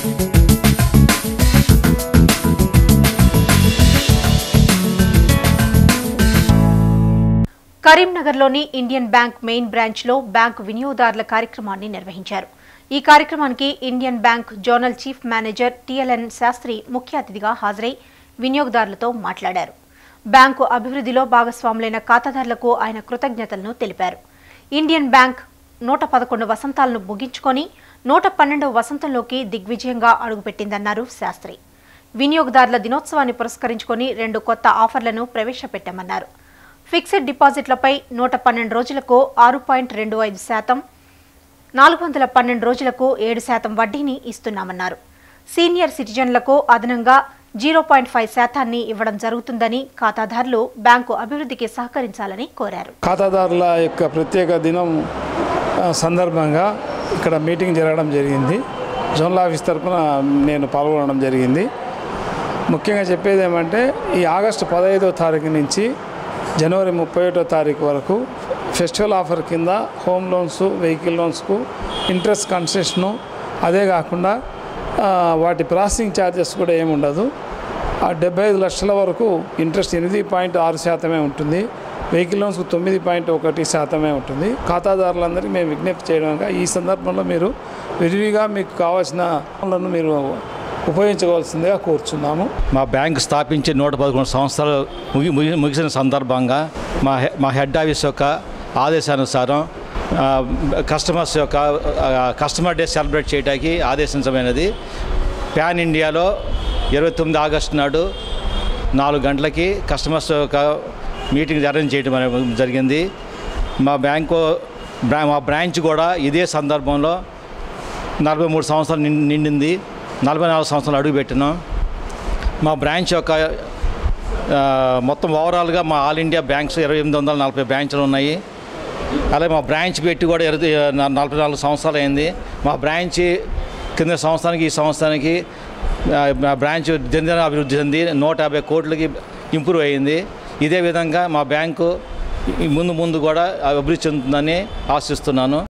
కరీంనగర్లోని Indian bank main బ్రాంచ్లో bank వినియోగదారుల కార్యక్రమాన్ని నిర్వహించారు ఈ కార్యక్రమానికి Indian bank zonal chief manager TLN Sastry ముఖ్య అతిథిగా హాజరై వినియోగదారులతో మాట్లాడారు బ్యాంకు అభివృద్ధిలో భాగస్వాములైన ఖాతాదారులకు ఆయన కృతజ్ఞతలను తెలిపారు ఇండియన్ బ్యాంక్ నూట పదకొండు వసంతాలను ముగించుకొని నూట పన్నెండవ వసంతంలోకి దిగ్విజయంగా అడుగుపెట్టిందన్నారు శాస్త్రి వినియోగదారుల దినోత్సవాన్ని పురస్కరించుకొని రెండు కొత్త ఆఫర్లను ప్రవేశపెట్టామన్నారు ఫిక్స్డ్ డిపాజిట్లపై నూట పన్నెండు రోజులకు ఆరు పాయింట్ రెండు ఐదు శాతం నాలుగు వందల పన్నెండు రోజులకు ఏడు శాతం వడ్డీని ఇస్తున్నామన్నారు సీనియర్ సిటిజన్లకు అదనంగా జీరో పాయింట్ ఫైవ్ శాతాన్ని ఇవ్వడం జరుగుతుందని ఖాతాదారులు బ్యాంకు అభివృద్ధికి సహకరించాలని కోరారు ఖాతాదారుల యొక్క ప్రత్యేక దినం ఆ, సందర్భంగా ఇక్కడ మీటింగ్ జరగడం జరిగింది జోనల్ ఆఫీస్ తరఫున నేను పాల్గొనడం జరిగింది ముఖ్యంగా చెప్పేది ఏమంటే ఈ ఆగస్టు పదహైదో తారీఖు నుంచి జనవరి ముప్పై ఒకటో తారీఖు వరకు ఫెస్టివల్ ఆఫర్ కింద హోమ్ లోన్స్ వెహికల్ లోన్స్కు ఇంట్రెస్ట్ కన్సెషను అదే కాకుండా ఆ, వాటి ప్రాసెసింగ్ ఛార్జెస్ కూడా ఏమి ఉండదు ఆ డెబ్బై ఐదు లక్షల వరకు ఇంట్రెస్ట్ ఎనిమిది పాయింట్ ఆరు శాతమే ఉంటుంది వెహికల్ లోన్స్కు తొమ్మిది పాయింట్ ఒకటి శాతమే ఉంటుంది ఖాతాదారులందరికీ మేము విజ్ఞప్తి చేయడంగా ఈ సందర్భంలో మీరు విరివిగా మీకు కావాల్సిన లోన్లను మీరు ఉపయోగించవలసిందిగా కోరుచున్నాము మా బ్యాంక్ స్థాపించి నూట పదకొండు సంవత్సరాలు ముగి ముగి- ముగిసిన సందర్భంగా మా హె మా హెడ్ ఆఫీస్ యొక్క ఆదేశానుసారం ఆ, కస్టమర్స్ యొక్క ఆ, కస్టమర్ డే సెలబ్రేట్ చేయడానికి ఆదేశించమైనది ప్యాన్ ఇండియాలో ఇరవై తొమ్మిది ఆగస్టు నాడు నాలుగు గంటలకి కస్టమర్స్ యొక్క మీటింగ్ అరేంజ్ చేయడం అనేది జరిగింది మా బ్యాంకు బ్రా మా బ్రాంచ్ కూడా ఇదే సందర్భంలో నలభై మూడు సంవత్సరాలు నిం- నిండింది నలభై నాలుగు సంవత్సరాలు అడుగుపెట్టినాం మా బ్రాంచ్ యొక్క ఆ, మొత్తం ఓవరాల్గా మా ఆల్ ఇండియా బ్యాంక్స్ ఇరవై ఎనిమిది వందల నలభై బ్రాంచ్లు ఉన్నాయి అలాగే మా బ్రాంచ్ పెట్టి కూడా ఇరవై నలభై నాలుగు సంవత్సరాలు అయింది మా బ్రాంచ్ కింద సంవత్సరానికి ఈ సంవత్సరానికి ఆ, మా బ్రాంచ్ దినదిన అభివృద్ధి చెంది నూట యాభై కోట్లకి ఇంప్రూవ్ అయ్యింది ఇదే విధంగా మా బ్యాంకు ఈ ముందు ముందు కూడా అభివృద్ధి చెందుతుందని ఆశిస్తున్నాను